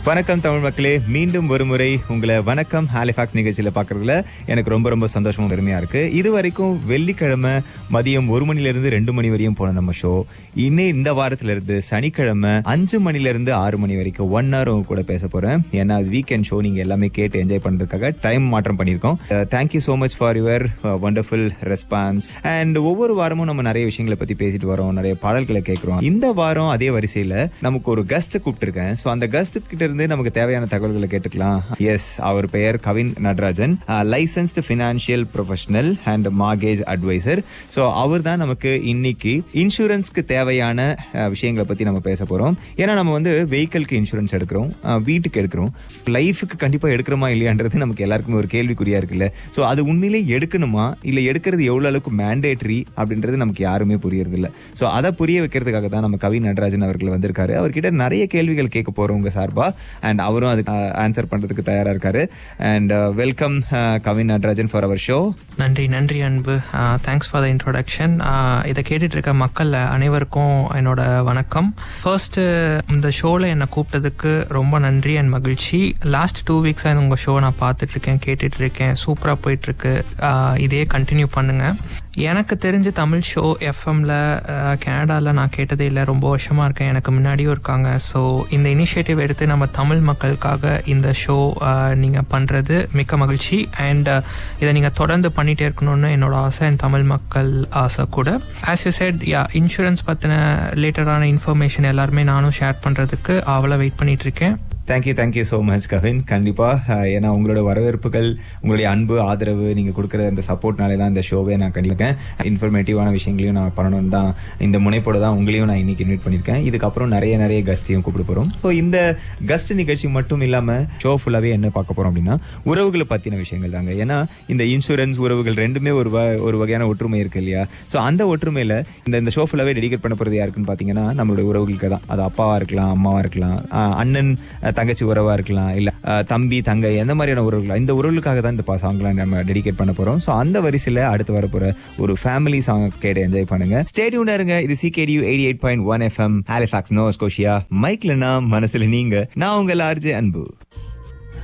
வணக்கம் தமிழ் மக்களே மீண்டும் ஒரு முறை உங்களை வணக்கம் ஹாலிஃபாக்ஸ் நிகழ்ச்சியில பார்க்கறதுல எனக்கு ரொம்ப ரொம்ப சந்தோஷமும் பெருமையா இருக்கு இது வரைக்கும் வெள்ளிக்கிழமை மதியம் ஒரு மணில இருந்து ரெண்டு மணி வரையும் போன நம்ம ஷோ இன்னே இந்த வாரத்துல இருந்து சனிக்கிழமை அஞ்சு மணில இருந்து ஆறு மணி வரைக்கும் ஒன் ஹவர் உங்க கூட பேச போறேன் ஏன்னா அது வீக்கெண்ட் ஷோ நீங்க எல்லாமே கேட்டு என்ஜாய் பண்றதுக்காக டைம் மாற்றம் பண்ணியிருக்கோம் thank you so much for your wonderful response and ஒவ்வொரு வாரமும் நம்ம நிறைய விஷயங்களை பத்தி பேசிட்டு வரோம் நிறைய பாடல்களை கேட்கிறோம் இந்த வாரம் அதே வரிசையில நமக்கு ஒரு கஸ்ட் கூப்பிட்டுருக்கேன் ஸோ அந்த கஸ்ட் கிட்ட இருந்து நமக்கு தேவையான தகவல்களை கேட்டுக்கலாம் எஸ் அவர் பெயர் Kavin Natarajan licensed financial professional and mortgage advisor so அவர் தான் நமக்கு இன்னைக்கு இன்சூரன்ஸ்க்கு தேவையான அஹ், விஷயங்களை பத்தி நம்ம பேச போறோம் ஏன்னா நம்ம வந்து வெஹிக்கிள்க்கு இன்சூரன்ஸ் எடுக்கிறோம் அஹ், வீட்டுக்கு எடுக்கிறோம் லைஃபுக்கு கண்டிப்பா எடுக்கிறோமா இல்லையான்றது நமக்கு எல்லாருக்குமே ஒரு கேள்விக்குறியா இருக்குல்ல ஸோ அது உண்மையிலே எடுக்கணுமா இல்ல எடுக்கிறது எவ்வளவு அளவுக்கு மேண்டேட்டரி அப்படின்றது நமக்கு யாருமே புரியறது இல்ல ஸோ அதை புரிய வைக்கிறதுக்காக தான் நம்ம கவி நடராஜன் அவர்கள் வந்திருக்காரு அவர்கிட்ட நிறைய கேள்விகள் கேட்க போறோம் உங்க சார்பா அண்ட் அவரும் அதுக்கு ஆன்சர் பண்றதுக்கு தயாரா இருக்காரு and welcome Kavin Natarajan for our show நன்றி நன்றி அன்பு தேங்க்ஸ் ஃபார் த இன்ட்ரோடக்ஷன் இதை கேட்டுட்டு இருக்க மக்கள் அனைவருக்கும் என்னோட வணக்கம் ஃபர்ஸ்ட் இந்த ஷோவில் என்னை கூப்பிட்டதுக்கு ரொம்ப நன்றி அண்ட் மகிழ்ச்சி லாஸ்ட் டூ வீக்ஸாக உங்கள் ஷோ நான் பார்த்துட்டு இருக்கேன் கேட்டுட்டு இருக்கேன் சூப்பராக போயிட்டு இருக்கு ஆஹ் இதே கண்டினியூ பண்ணுங்க எனக்கு தெரிஞ்ச தமிழ் ஷோ எஃப்எம்ல கனடாவில் நான் கேட்டதே இல்லை ரொம்ப வருஷமாக இருக்கேன் எனக்கு முன்னாடியும் இருக்காங்க ஸோ இந்த இனிஷியேட்டிவ் எடுத்து நம்ம தமிழ் மக்களுக்காக இந்த ஷோ நீங்கள் பண்ணுறது மிக்க மகிழ்ச்சி அண்ட் இதை நீங்கள் தொடர்ந்து பண்ணிகிட்டே இருக்கணும்னு என்னோட ஆசை அண்ட் தமிழ் மக்கள் ஆசை கூட as you said ya insurance பற்றின ரிலேட்டடான இன்ஃபர்மேஷன் எல்லாருமே நானும் ஷேர் பண்ணுறதுக்கு அவளை வெயிட் பண்ணிட்டு இருக்கேன் thank you thank you so much Kavin கண்டிப்பா அஹ், ஏன்னா உங்களோட வரவேற்புகள் உங்களுடைய அன்பு ஆதரவு நீங்க கொடுக்குற அந்த சப்போர்ட்னாலே தான் இந்த ஷோவே நான் கண்டிப்பேன் இன்ஃபர்மேட்டிவான விஷயங்களையும் நான் பண்ணணும்னு தான் இந்த முனைப்போட தான் உங்களையும் நான் இன்னைக்கு இன்வைட் பண்ணியிருக்கேன் இதுக்கப்புறம் நிறைய நிறைய கஸ்டையும் கூப்பிட போறோம் ஸோ இந்த கஸ்ட் நிகழ்ச்சி மட்டும் இல்லாம ஷோ ஃபுல்லாவே என்ன பார்க்க போறோம் அப்படின்னா உறவுகளை பத்தின விஷயங்கள் தாங்க ஏன்னா இந்த இன்சூரன்ஸ் உறவுகள் ரெண்டுமே ஒரு வ- ஒரு வகையான ஒற்றுமை இருக்கு இல்லையா ஸோ அந்த ஒற்றுமையில இந்த இந்த ஷோ ஃபுல்லாவே டெடிகேட் பண்ண போறது யாருக்குன்னு பாத்தீங்கன்னா நம்மளுடைய உறவுகளுக்கு தான் அது அப்பாவா இருக்கலாம் அம்மாவா இருக்கலாம் அஹ் அண்ணன் அஹ் தங்கச்சி உறவா இருக்கலாம் இல்ல அஹ் தம்பி தங்கை எந்த மாதிரியான உறவுகள் இந்த உறவுகளுக்காக தான் இந்த சாங்ல நம்ம டெடிகேட் பண்ண போறோம் ஸோ அந்த வரிசையில அடுத்து வர போற ஒரு ஃபேமிலி சாங் கேட்டு என்ஜாய் பண்ணுங்க ஸ்டேடியூனா இருங்க இது CKDU eighty eight point one FM Halifax நோ ஸ்கோஷியா மைக்ல நான் மனசுல நீங்க நான் உங்கள் ஆர்ஜே அன்பு